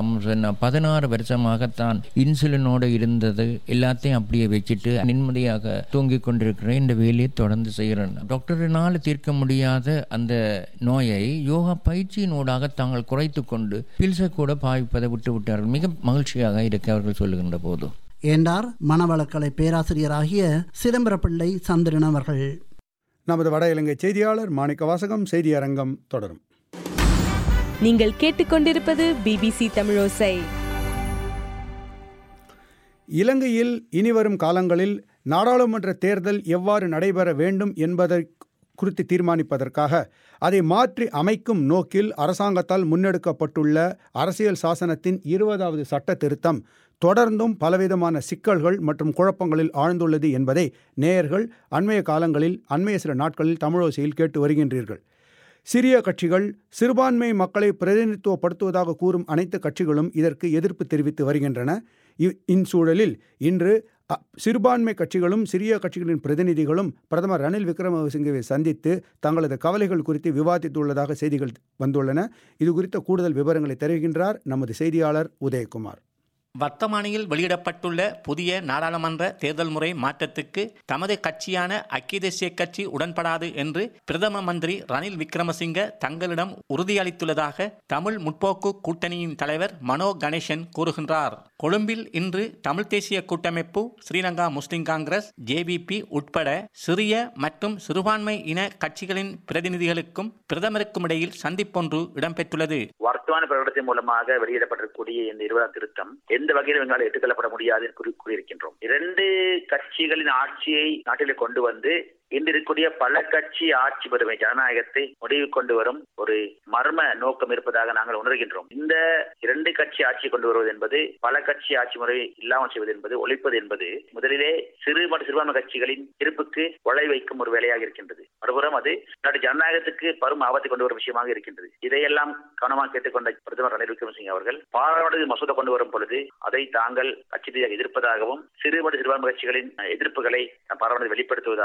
பதினாறு வருஷமாகத்தான் இன்சுலினோட இருந்தது எல்லாத்தையும் அப்படியே வச்சுட்டு நிம்மதியாக தூங்கிக் கொண்டிருக்கிறேன் இந்த வேலையை தொடர்ந்து செய்கிறேன் டாக்டரினால் தீர்க்க முடியாத அந்த நோயை யோகா பயிற்சியினூடாக தாங்கள் குறைத்து கொண்டு பில்சை கூட பாவிப்பதை விட்டு விட்டார்கள் மிக மகிழ்ச்சியாக இருக்கு அவர்கள் சொல்லுகின்ற போது என்றார் மனவளக்கலை பேராசிரியராகிய சிதம்பரப்பிள்ளை சந்திரன் அவர்கள் நமது வட இலங்கை செய்தியாளர் மாணிக்க வாசகம் செய்தி அரங்கம் தொடரும் நீங்கள் கேட்டுக்கொண்டிருப்பது பிபிசி தமிழோசை இலங்கையில் இனிவரும் காலங்களில் நாடாளுமன்ற தேர்தல் எவ்வாறு நடைபெற வேண்டும் என்பதை குறித்து தீர்மானிப்பதற்காக அதை மாற்றி அமைக்கும் நோக்கில் அரசாங்கத்தால் முன்னெடுக்கப்பட்டுள்ள அரசியல் சாசனத்தின் இருபதாவது சட்ட திருத்தம் தொடர்ந்தும் பலவிதமான சிக்கல்கள் மற்றும் குழப்பங்களில் ஆழ்ந்துள்ளது என்பதை நேயர்கள் அண்மைய காலங்களில் அண்மைய சில நாட்களில் தமிழோசையில் கேட்டு வருகின்றீர்கள் சிறிய கட்சிகள் சிறுபான்மை மக்களை பிரதிநிதித்துவப்படுத்துவதாக கூறும் அனைத்து கட்சிகளும் இதற்கு எதிர்ப்பு தெரிவித்து வருகின்றன இச்சூழலில் இன்று சிறுபான்மை கட்சிகளும் சிறிய கட்சிகளின் பிரதிநிதிகளும் பிரதமர் ரணில் விக்ரமசிங்கவை சந்தித்து தங்களது கவலைகள் குறித்து விவாதித்துள்ளதாக செய்திகள் வந்துள்ளன இது குறித்த கூடுதல் விவரங்களை தெரிவிக்கின்றார் நமது செய்தியாளர் உதயகுமார் வர்த்தமானியில் வெளியிடப்பட்டுள்ள புதிய நாடாளுமன்ற தேர்தல் முறை மாற்றத்துக்கு தமது கட்சியான ஐக்கிய தேசிய கட்சி உடன்படாது என்று பிரதம மந்திரி ரணில் விக்ரமசிங்க தங்களிடம் உறுதியளித்துள்ளதாக தமிழ் முற்போக்கு கூட்டணியின் தலைவர் மனோ கணேசன் கூறுகின்றார் கொழும்பில் இன்று தமிழ் தேசிய கூட்டமைப்பு ஸ்ரீலங்கா முஸ்லிம் காங்கிரஸ் ஜேபிபி உட்பட சிறிய மற்றும் சிறுபான்மை இன கட்சிகளின் பிரதிநிதிகளுக்கும் பிரதமருக்கும் இடையில் சந்திப்பொன்று இடம்பெற்றுள்ளது வர்த்தமான பிரகடனத்தின் மூலமாக வெளியிடப்பட்டிருக்கக்கூடிய இந்த இருபதாம் திருத்தம் எந்த வகையில் எங்களால் ஏற்றுக்கொள்ளப்பட முடியாது என்று கூறியிருக்கின்றோம் இரண்டு கட்சிகளின் ஆட்சியை நாட்டிலே கொண்டு வந்து இன்று இருக்கக்கூடிய பல கட்சி ஆட்சி பெருமை ஜனநாயகத்தை முடிவு கொண்டு வரும் ஒரு மர்ம நோக்கம் இருப்பதாக நாங்கள் உணர்கின்றோம் இந்த இரண்டு கட்சி ஆட்சி கொண்டு வருவது என்பது பல கட்சி ஆட்சி முறை இல்லாமல் செய்வது என்பது ஒழிப்பது என்பது முதலிலே சிறு மற்றும் சிறுபான்மை கட்சிகளின் இருப்புக்கு ஒளை வைக்கும் ஒரு வேலையாக இருக்கின்றது மறுபுறம் அது நாட்டு ஜனநாயகத்துக்கு பரும் ஆபத்தை கொண்டு வரும் விஷயமாக இருக்கின்றது இதையெல்லாம் கவனமாக கேட்டுக்கொண்ட பிரதமர் ரணில் விக்ரமசிங்க அவர்கள் பாராளுமன்ற மசோதா கொண்டு வரும் பொழுது அதை தாங்கள் கட்சி ரீதியாக எதிர்ப்பதாகவும் சிறு மற்றும் சிறுபான்மை கட்சிகளின் எதிர்ப்புகளை பாராளுமன்றத்தில் வெளிப்படுத்துவதாகவும்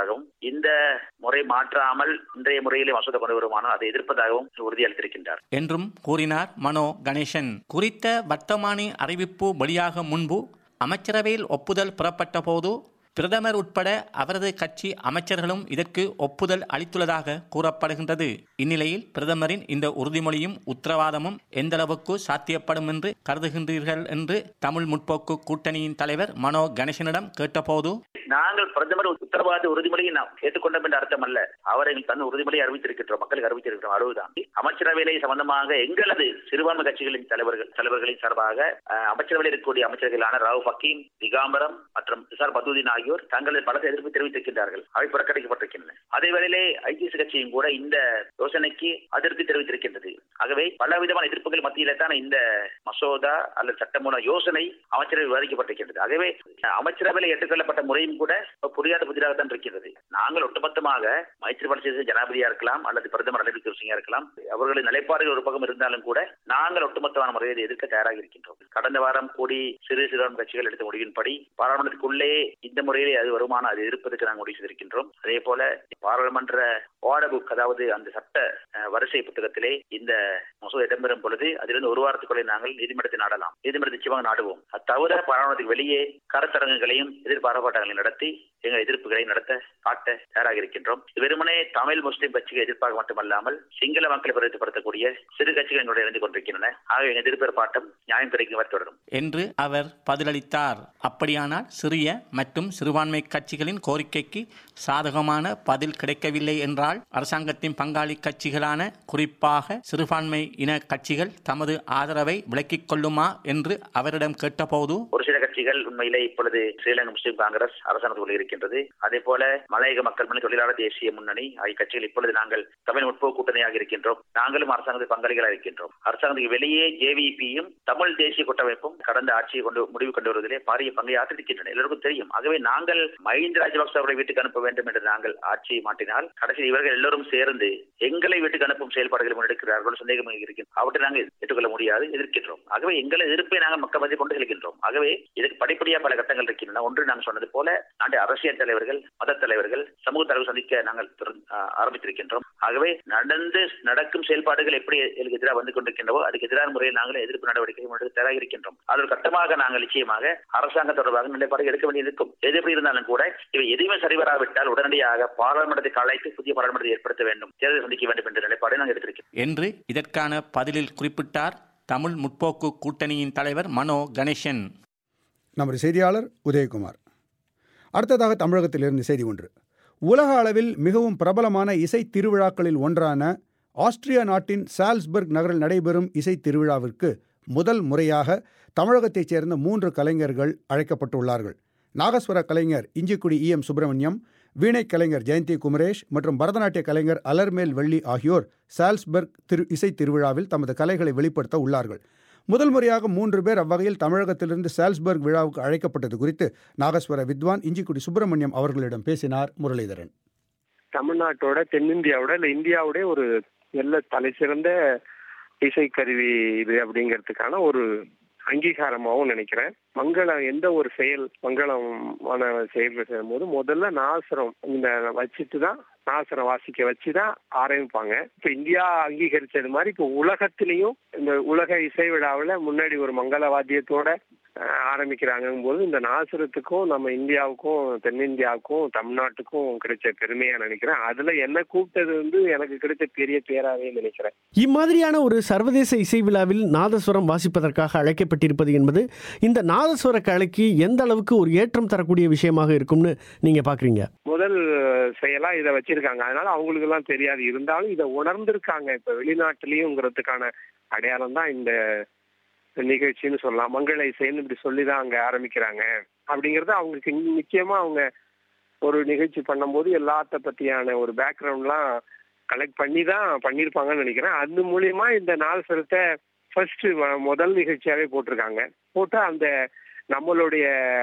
இந்த முறை மாற்றாமல் இன்றைய முறையிலே மசோதா கொண்டு வருமானால் அதை எதிர்ப்பதாகவும் உறுதியளித்திருக்கின்றார் என்றும் கூறினார் மனோ கணேசன் குறித்த வர்த்தமானி அறிவிப்பு வெளியாக முன்பு அமைச்சரவையில் ஒப்புதல் பெறப்பட்ட போது பிரதமர் உட்பட அவரது கட்சி அமைச்சர்களும் இதற்கு ஒப்புதல் அளித்துள்ளதாக கூறப்படுகின்றது இந்நிலையில் பிரதமரின் இந்த உறுதிமொழியும் உத்தரவாதமும் எந்தளவுக்கு சாத்தியப்படும் என்று கருதுகின்றீர்கள் என்று தமிழ் முற்போக்கு கூட்டணியின் தலைவர் மனோ கணேசனிடம் கேட்டபோது நாங்கள் பிரதமர் உத்தரவாத உறுதிமொழியை நாம் ஏற்றுக்கொண்டோம் என்ற அர்த்தம் அல்ல அவர் எங்கள் தன் உறுதிமொழியை அறிவித்திருக்கின்றோம் மக்களுக்கு அறிவித்திருக்கிறோம் அளவுதான் அமைச்சரவையிலே சம்பந்தமாக எங்களது சிறுபான்மை கட்சிகளின் தலைவர்கள் தலைவர்களின் சார்பாக அஹ், அமைச்சரவையில் இருக்கக்கூடிய அமைச்சர்களான ராவ் ஃபக்கீம் திகாம்பரம் மற்றும் நிசார் பதுதீன் ஆகியோர் தங்களது பலத்தை எதிர்ப்பு தெரிவித்திருக்கின்றார்கள் அவை புறக்கணிக்கப்பட்டிருக்கின்றன அதே வேளையிலே ஐடிசி கட்சியும் கூட இந்த யோசனைக்கு அதிருப்தி தெரிவித்திருக்கின்றது ஆகவே பல விதமான எதிர்ப்புகள் மத்தியிலே தான் இந்த மசோதா அல்லது சட்டமூல யோசனை அமைச்சரவை விவாதிக்கப்பட்டிருக்கின்றது ஆகவே அமைச்சரவையில் ஏற்றுக்கொள்ளப்பட்ட முறையும் கூட புரியாத புதிராகத்தான் இருக்கிறது நாங்கள் ஒட்டுமொத்தமாக மைத்திரிபால சிறிசேன ஜனாதிபதியா இருக்கலாம் அல்லது பிரதமர் ரணில் விக்ரமசிங்கா இருக்கலாம் அவர்களின் நிலைப்பாடுகள் ஒரு பக்கம் இருந்தாலும் கூட நாங்கள் ஒட்டுமொத்தமான முறையை எதிர்க்க தயாராக இருக்கின்றோம் கடந்த வாரம் கூடி சிறு சிறுபான்மை கட்சிகள் எடுத்த முடிவின்படி பாராளுமன்றத்துக்குள்ளே இந்த முறையிலே அது வருமானம் அது இருப்பதற்கு நாங்கள் முடிவு செய்திருக்கின்றோம் அதே போல பாராளுமன்ற ஆர்டர் புக் அதாவது அந்த சட்ட அஹ், வரிசை புத்தகத்திலே இந்த மசோதா இடம்பெறும் பொழுது அதிலிருந்து ஒரு வாரத்துக்குள்ளே நாங்கள் நீதிமன்றத்தை நாடலாம் நீதிமன்றத்தை நிச்சயமாக நாடுவோம் அது தவிர பாராளுமன்றத்துக்கு வெளியே கருத்தரங்குகளையும் எதிர்பாராட்டங்களையும் நடத்தி எங்கள் எதிர்ப்புகளை நடத்த காட்ட தயாராக இருக்கின்றோம் இது வெறுமனே தமிழ் முஸ்லிம் கட்சிகள் எதிர்ப்பாக மட்டுமல்லாமல் சிங்கள மக்களை பிரதிபடுத்தக்கூடிய சிறு கட்சிகள் எங்களுடைய இணைந்து கொண்டிருக்கின்றன ஆகவே எங்கள் எதிர்ப்பாட்டம் நியாயம் கிடைக்கும் வரை தொடரும் என்று அவர் பதிலளித்தார் அப்படியானால் சிறிய மற்றும் சிறுபான்மை கட்சிகளின் கோரிக்கைக்கு சாதகமான பதில் கிடைக்கவில்லை என்றால் அரசாங்கத்தின் பங்காளி கட்சிகளான குறிப்பாக சிறுபான்மை இன கட்சிகள் தமது ஆதரவை விலக்கிக் கொள்ளுமா என்று அவரிடம் கேட்டபோது ஒரு சில கட்சிகள் உண்மையிலே இப்பொழுது ஸ்ரீலங்கா முஸ்லிம் காங்கிரஸ் அரசாங்கத்தில் இருக்கின்றது அதே போல மலையக மக்கள் முன்னணி தொழிலாளர் தேசிய முன்னணி ஆகிய கட்சிகள் இப்பொழுது நாங்கள் தமிழ் முற்போக்கு கூட்டணியாக இருக்கின்றோம் நாங்களும் அரசாங்கத்தில் பங்காளிகளாக இருக்கின்றோம் அரசாங்கத்துக்கு வெளியே ஜேவிபியும் தமிழ் தேசிய கூட்டமைப்பும் கடந்த ஆட்சியை கொண்டு முடிவு கொண்டு வருவதிலே பாரிய பங்கை ஆற்றிருக்கின்றன எல்லோருக்கும் தெரியும் ஆகவே நாங்கள் மஹிந்த ராஜபக்ச அவர்களை வீட்டுக்கு அனுப்ப வேண்டும் என்று நாங்கள் ஆட்சியை மாற்றினால் கடைசியில் இவர்கள் எல்லோரும் சேர்ந்து எங்களை வீட்டுக்கு அனுப்பும் செயல்பாடுகளை முன்னெடுக்கிறார்கள் சந்தேகம் இருக்கிறது அவற்றை நாங்கள் ஏற்றுக்கொள்ள முடியாது எதிர்க்கின்றோம் ஆகவே எங்களை எதிர்ப்பை நாங்கள் மக்கள் மத்தியில் கொண்டு செல்கின்றோம் ஆகவே இதுக்கு படிப்படியாக பல கட்டங்கள் இருக்கின்றன ஒன்று நாங்கள் சொன்னது போல நாட்டு அரசியல் தலைவர்கள் மத தலைவர்கள் சமூக தலைவர் சந்திக்க நாங்கள் திறந்து- ஆஹ் ஆரம்பித்திருக்கின்றோம் ஆகவே நடந்து நடக்கும் செயல்பாடுகள் எப்படி எங்களுக்கு எதிராக வந்து கொண்டிருக்கின்றவோ அதுக்கு எதிரான முறையில் நாங்கள் எதிர்ப்பு நடவடிக்கை முன்னெடுக்க தயாராக இருக்கின்றோம் அது ஒரு கட்டமாக நாங்கள் நிச்சயமாக அரசாங்கம் தொடர்பாக நிலைப்பாடு எடுக்க வேண்டியிருக்கும் எது எப்படி இருந்தாலும் கூட இவை எதுவுமே சரிவராவிட்டால் உடனடியாக பாராளுமன்றத்தை கலைத்து புதிய பாராளுமன்றத்தை ஏற்படுத்த வேண்டும் தேர்தல் சந்திக்க வேண்டும் என்ற நிலைப்பாடை நாங்கள் எடுத்திருக்கிறோம் என்று இதற்கான பதிலில் குறிப்பிட்டார் தமிழ் முற்போக்கு கூட்டணியின் தலைவர் மனோ கணேசன் நமது செய்தியாளர் உதயகுமார் அடுத்ததாக தமிழகத்திலிருந்து செய்தி ஒன்று உலக அளவில் மிகவும் பிரபலமான இசை திருவிழாக்களில் ஒன்றான ஆஸ்திரியா நாட்டின் சால்ஸ்பர்க் நகரில் நடைபெறும் இசை திருவிழாவிற்கு முதல் முறையாக தமிழகத்தைச் சேர்ந்த மூன்று கலைஞர்கள் அழைக்கப்பட்டுள்ளார்கள் நாகஸ்வர கலைஞர் இஞ்சிக்குடி இ எம் சுப்பிரமணியம் வீணை கலைஞர் ஜெயந்தி குமரேஷ் மற்றும் பரதநாட்டிய கலைஞர் அலர்மேல் வள்ளி ஆகியோர் சால்ஸ்பர்க் திரு இசை திருவிழாவில் தமது கலைகளை வெளிப்படுத்த உள்ளார்கள் முதல் முறையாக மூன்று பேர் அவ்வகையில் தமிழகத்திலிருந்து சால்ஸ்பர்க் விழாவுக்கு அழைக்கப்பட்டது குறித்து நாகஸ்வர வித்வான் இஞ்சிக்குடி சுப்பிரமணியம் அவர்களிடம் பேசினார் முரளிதரன் தமிழ்நாட்டோட தென்னிந்தியாவோட இல்ல இந்தியாவோட ஒரு நல்ல தலை சிறந்த இசைக்கருவி இது அப்படிங்கிறதுக்கான ஒரு அங்கீகாரமாகவும் நினைக்கிறேன் மங்களம் எந்த ஒரு செயல் மங்களமான செயல்கள் செய்யும் போது முதல்ல நாசரம் இந்த வச்சுட்டு தான் நாசரம் வாசிக்க வச்சு தான் ஆரம்பிப்பாங்க இப்ப இந்தியா அங்கீகரிச்சது மாதிரி இப்போ உலகத்திலையும் இந்த உலக இசை விழாவில் முன்னாடி ஒரு மங்கள வாத்தியத்தோட அஹ், ஆரம்பிக்கிறாங்கும் போது இந்த நாசரத்துக்கும் நம்ம இந்தியாவுக்கும் தென்னிந்தியாவுக்கும் தமிழ்நாட்டுக்கும் கிடைச்ச பெருமையா நினைக்கிறேன் அதுல என்ன கூப்பிட்டது வந்து எனக்கு கிடைச்ச பெரிய பேராவே நினைக்கிறேன் இம்மாதிரியான ஒரு சர்வதேச இசை விழாவில் நாதஸ்வரம் வாசிப்பதற்காக அழைக்கப்பட்டிருப்பது என்பது இந்த நாதஸ்வர கலைக்கு எந்த அளவுக்கு ஒரு ஏற்றம் தரக்கூடிய விஷயமாக இருக்கும்னு நீங்க பாக்குறீங்க முதல் செயலா இதை வச்சிருக்காங்க அதனால அவங்களுக்கு எல்லாம் தெரியாது இருந்தாலும் இதை உணர்ந்திருக்காங்க இப்ப வெளிநாட்டுலயும்ங்கிறதுக்கான அடையாளம் தான் இந்த நிகழ்ச்சின்னு சொல்லலாம் மங்கள இசைன்னு இப்படி சொல்லிதான் அங்க ஆரம்பிக்கிறாங்க அப்படிங்கறது அவங்களுக்கு நிச்சயமா அவங்க ஒரு நிகழ்ச்சி பண்ணும்போது எல்லாத்த பத்தியான ஒரு பேக்ரவுண்ட்லாம் கலெக்ட் பண்ணி தான் பண்ணியிருப்பாங்கன்னு நினைக்கிறேன் அது மூலியமா இந்த நாள் சிறுத்தை ஃபர்ஸ்ட் முதல் நிகழ்ச்சியாவே போட்டிருக்காங்க போட்டு அந்த நம்மளுடைய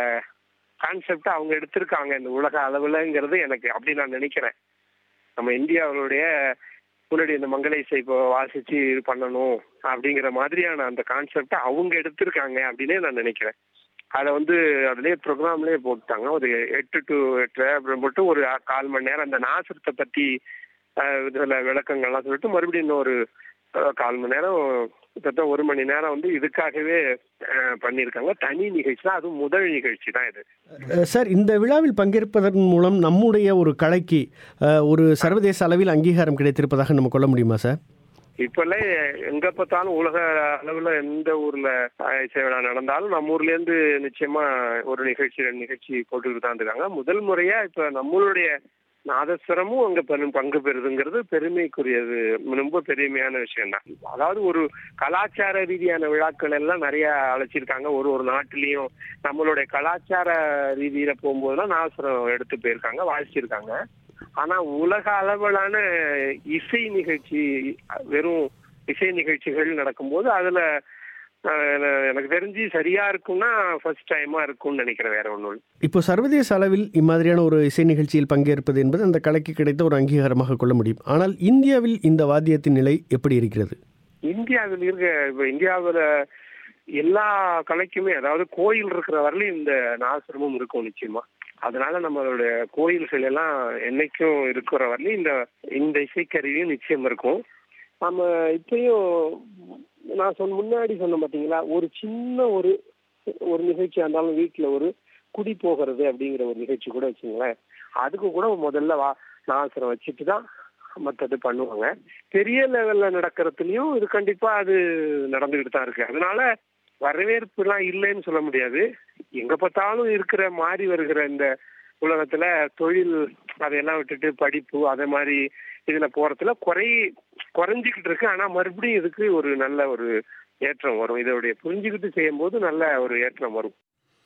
கான்செப்ட் அவங்க எடுத்திருக்காங்க இந்த உலக அளவுலங்கிறது எனக்கு அப்படி நான் நினைக்கிறேன் நம்ம இந்தியாவுடைய முன்னாடி இந்த மங்கள இசை இப்போ வாசிச்சு இது பண்ணணும் அப்படிங்கிற மாதிரியான அந்த கான்செப்டை அவங்க எடுத்திருக்காங்க அப்படின்னே நான் நினைக்கிறேன் அதை வந்து அதுலயே ப்ரோக்ராம்லயே போட்டாங்க ஒரு எட்டு டு எட்டு அப்புறம் போட்டு ஒரு கால் மணி நேரம் அந்த நாசரத்தை பத்தி அஹ், இதுல விளக்கங்கள்லாம் சொல்லிட்டு மறுபடியும் இன்னொரு அஹ், கால் மணி நேரம் கிட்டத்தட்ட ஒரு மணி நேரம் வந்து இதுக்காகவே அஹ், பண்ணியிருக்காங்க தனி நிகழ்ச்சி தான் அதுவும் முதல் நிகழ்ச்சி தான் இது அஹ் சார் இந்த விழாவில் பங்கேற்பதன் மூலம் நம்முடைய ஒரு கலைக்கு அஹ், ஒரு சர்வதேச அளவில் அங்கீகாரம் கிடைத்திருப்பதாக நம்ம கொள்ள முடியுமா சார் இப்பெல்லாம் எங்க பார்த்தாலும் உலக அளவுல எந்த ஊர்ல அஹ், இசை விழா நடந்தாலும் நம்ம ஊர்ல இருந்து நிச்சயமா ஒரு நிகழ்ச்சி ரெண்டு நிகழ்ச்சி போட்டுக்கிட்டு தான் இருக்காங்க முதல் முறையா இப்ப நம்மளுடைய நாதஸ்வரமும் அங்க பெரும் பங்கு பெறுதுங்கிறது பெருமைக்குரியது ரொம்ப பெருமையான விஷயம் தான் அதாவது ஒரு கலாச்சார ரீதியான விழாக்கள் எல்லாம் நிறைய அழைச்சிருக்காங்க ஒரு ஒரு நாட்டிலையும் நம்மளுடைய கலாச்சார ரீதியில போகும்போதெல்லாம் நாதஸ்வரம் எடுத்து போயிருக்காங்க வாசிச்சிருக்காங்க ஆனா உலக அளவிலான இசை நிகழ்ச்சி வெறும் இசை நிகழ்ச்சிகள் நடக்கும்போது அதுல அஹ், எனக்கு தெரிஞ்சு சரியா இருக்கும்னா ஃபர்ஸ்ட் டைமா இருக்கும்னு நினைக்கிறேன் வேற ஒண்ணும் இல்ல. இப்போ சர்வதேச அளவில் இம்மாதிரியான ஒரு இசை நிகழ்ச்சியில் பங்கேற்பது என்பது அந்த கலைக்கு கிடைத்த ஒரு அங்கீகாரமாக கொள்ள முடியும் ஆனால் இந்தியாவில் இந்த வாத்தியத்தின் நிலை எப்படி இருக்கிறது இந்தியாவில் இருக்க இப்ப இந்தியாவுல எல்லா கலைக்குமே அதாவது கோயில் இருக்கிற வரலையும் இந்த நாசிரமும் இருக்கும் நிச்சயமா அதனால நம்மளுடைய கோயில்கள் எல்லாம் என்னைக்கும் இருக்கிற வரலையும் இந்த இந்த இசைக்கருவியும் நிச்சயம் இருக்கும் நம்ம இப்பயும் நான் சொன்ன முன்னாடி சொன்ன பாத்தீங்களா ஒரு சின்ன ஒரு ஒரு நிகழ்ச்சியா இருந்தாலும் வீட்டுல ஒரு குடி போகிறது அப்படிங்கிற ஒரு நிகழ்ச்சி கூட வச்சுங்களேன் அதுக்கு கூட முதல்ல வா நாசரம் வச்சுட்டு தான் மற்றது பண்ணுவாங்க பெரிய லெவல்ல நடக்கிறதுலயும் இது கண்டிப்பா அது நடந்துகிட்டு தான் இருக்கு அதனால வரவேற்பு எல்லாம் இல்லைன்னு சொல்ல முடியாது எங்க பார்த்தாலும் இருக்கிற மாறி வருகிற இந்த உலகத்துல தொழில் அதையெல்லாம் விட்டுட்டு படிப்பு அதே மாதிரி இதுல போறதுல குறை குறைஞ்சிக்கிட்டு இருக்கு ஆனா மறுபடியும் இதுக்கு ஒரு நல்ல ஒரு ஏற்றம் வரும் இதோடைய புரிஞ்சுக்கிட்டு செய்யும் போது நல்ல ஒரு ஏற்றம் வரும்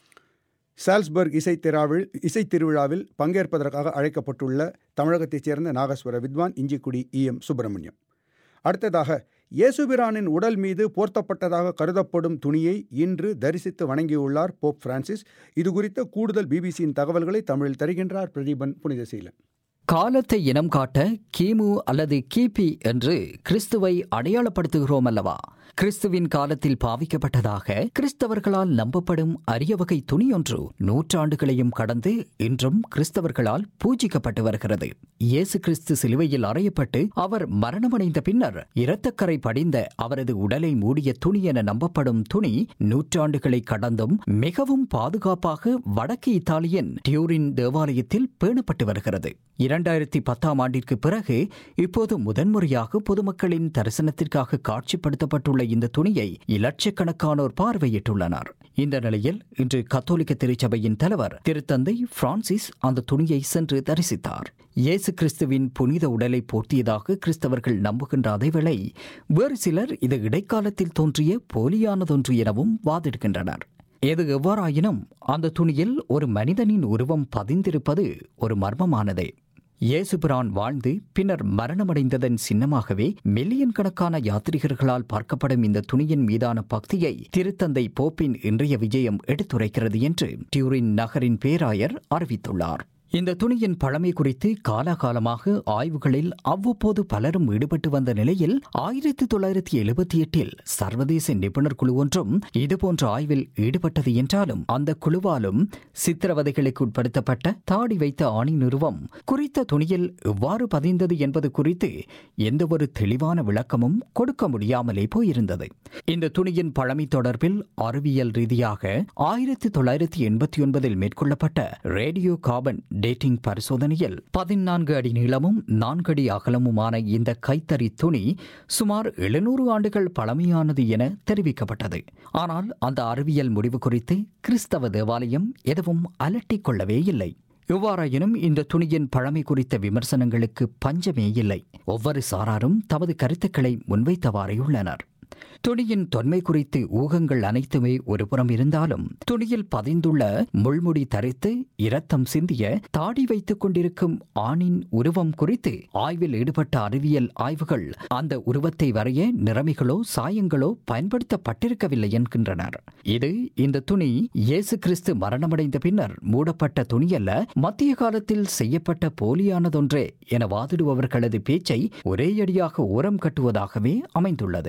சால்ஸ்பர்க் இசை திருவிழாவில் இசை திருவிழாவில் பங்கேற்பதற்காக அழைக்கப்பட்டுள்ள தமிழகத்தைச் சேர்ந்த நாகஸ்வர வித்வான் இஞ்சிக்குடி இ எம் சுப்பிரமணியம் அடுத்ததாக இயேசுபிரானின் உடல் மீது போர்த்தப்பட்டதாக கருதப்படும் துணியை இன்று தரிசித்து வணங்கியுள்ளார் போப் பிரான்சிஸ் இது குறித்த கூடுதல் பிபிசியின் தகவல்களை தமிழில் தருகின்றார் பிரதீபன் புனிதசீலன் காலத்தை இனம் காட்ட கிமு அல்லது கிபி என்று கிறிஸ்துவை அடையாளப்படுத்துகிறோம் அல்லவா கிறிஸ்துவின் காலத்தில் பாவிக்கப்பட்டதாக கிறிஸ்தவர்களால் நம்பப்படும் அரிய வகை துணியொன்று நூற்றாண்டுகளையும் கடந்து இன்றும் கிறிஸ்தவர்களால் பூஜிக்கப்பட்டு வருகிறது இயேசு கிறிஸ்து சிலுவையில் அறையப்பட்டு அவர் மரணமடைந்த பின்னர் இரத்தக்கரை படிந்த அவரது உடலை மூடிய துணி என நம்பப்படும் துணி நூற்றாண்டுகளை கடந்தும் மிகவும் பாதுகாப்பாக வடக்கு இத்தாலியன் டியூரின் தேவாலயத்தில் பேணப்பட்டு வருகிறது இரண்டாயிரத்தி பத்தாம் ஆண்டிற்கு பிறகு இப்போது முதன்முறையாக பொதுமக்களின் தரிசனத்திற்காக காட்சிப்படுத்தப்பட்டுள்ள இந்த துணியை இலட்சக்கணக்கானோர் பார்வையிட்டுள்ளனர் இந்த நிலையில் இன்று கத்தோலிக்க திருச்சபையின் தலைவர் திருத்தந்தை பிரான்சிஸ் அந்த துணியை சென்று தரிசித்தார் இயேசு கிறிஸ்துவின் புனித உடலை போர்த்தியதாக கிறிஸ்தவர்கள் நம்புகின்ற அதேவேளை வேறு சிலர் இது இடைக்காலத்தில் தோன்றிய போலியானதொன்று எனவும் வாதிடுகின்றனர் எது எவ்வாறாயினும் அந்த துணியில் ஒரு மனிதனின் உருவம் பதிந்திருப்பது ஒரு மர்மமானதே இயேசுபிரான் வாழ்ந்து பின்னர் மரணமடைந்ததன் சின்னமாகவே மில்லியன் கணக்கான யாத்ரிகர்களால் பார்க்கப்படும் இந்த துணியின் மீதான பக்தியை திருத்தந்தை போப்பின் இன்றைய விஜயம் எடுத்துரைக்கிறது என்று டியூரின் நகரின் பேராயர் அறிவித்துள்ளார் இந்த துணியின் பழமை குறித்து காலாகாலமாக ஆய்வுகளில் அவ்வப்போது பலரும் ஈடுபட்டு வந்த நிலையில் ஆயிரத்தி தொள்ளாயிரத்தி எழுபத்தி எட்டில் சர்வதேச நிபுணர் குழு ஒன்றும் இதுபோன்ற ஆய்வில் ஈடுபட்டது என்றாலும் அந்த குழுவாலும் சித்திரவதைகளுக்கு உட்படுத்தப்பட்ட தாடி வைத்த ஆணின் உருவம் குறித்த துணியில் எவ்வாறு பதிந்தது என்பது குறித்து எந்தவொரு தெளிவான விளக்கமும் கொடுக்க முடியாமலே போயிருந்தது இந்த துணியின் பழமை தொடர்பில் அறிவியல் ரீதியாக ஆயிரத்தி தொள்ளாயிரத்தி எண்பத்தி ஒன்பதில் மேற்கொள்ளப்பட்ட ரேடியோ கார்பன் டேட்டிங் பரிசோதனையில் பதினான்கு அடி நீளமும் நான்கு அடி அகலமுமான இந்த கைத்தறி துணி சுமார் எழுநூறு ஆண்டுகள் பழமையானது என தெரிவிக்கப்பட்டது ஆனால் அந்த அறிவியல் முடிவு குறித்து கிறிஸ்தவ தேவாலயம் எதுவும் அலட்டிக் கொள்ளவே இல்லை எவ்வாறாயினும் இந்த துணியின் பழமை குறித்த விமர்சனங்களுக்கு பஞ்சமே இல்லை ஒவ்வொரு சாராரும் தமது கருத்துக்களை முன்வைத்தவாறே உள்ளனர் துணியின் தொன்மை குறித்து ஊகங்கள் அனைத்துமே ஒருபுறம் இருந்தாலும் துணியில் பதிந்துள்ள முள்முடி தரித்து இரத்தம் சிந்திய தாடி வைத்துக் கொண்டிருக்கும் ஆணின் உருவம் குறித்து ஆய்வில் ஈடுபட்ட அறிவியல் ஆய்வுகள் அந்த உருவத்தை வரைய நிறமிகளோ சாயங்களோ பயன்படுத்தப்பட்டிருக்கவில்லை என்கின்றனர் இது இந்த துணி இயேசு கிறிஸ்து மரணமடைந்த பின்னர் மூடப்பட்ட துணியல்ல மத்திய காலத்தில் செய்யப்பட்ட போலியானதொன்றே என வாதிடுபவர்களது பேச்சை ஒரேயடியாக ஓரம் கட்டுவதாகவே அமைந்துள்ளது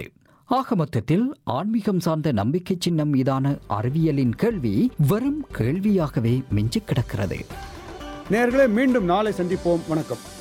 ஆக மொத்தத்தில் ஆன்மீகம் சார்ந்த நம்பிக்கை சின்னம் மீதான அறிவியலின் கேள்வி வெறும் கேள்வியாகவே மிஞ்சி கிடக்கிறது நேர்களே மீண்டும் நாளை சந்திப்போம் வணக்கம்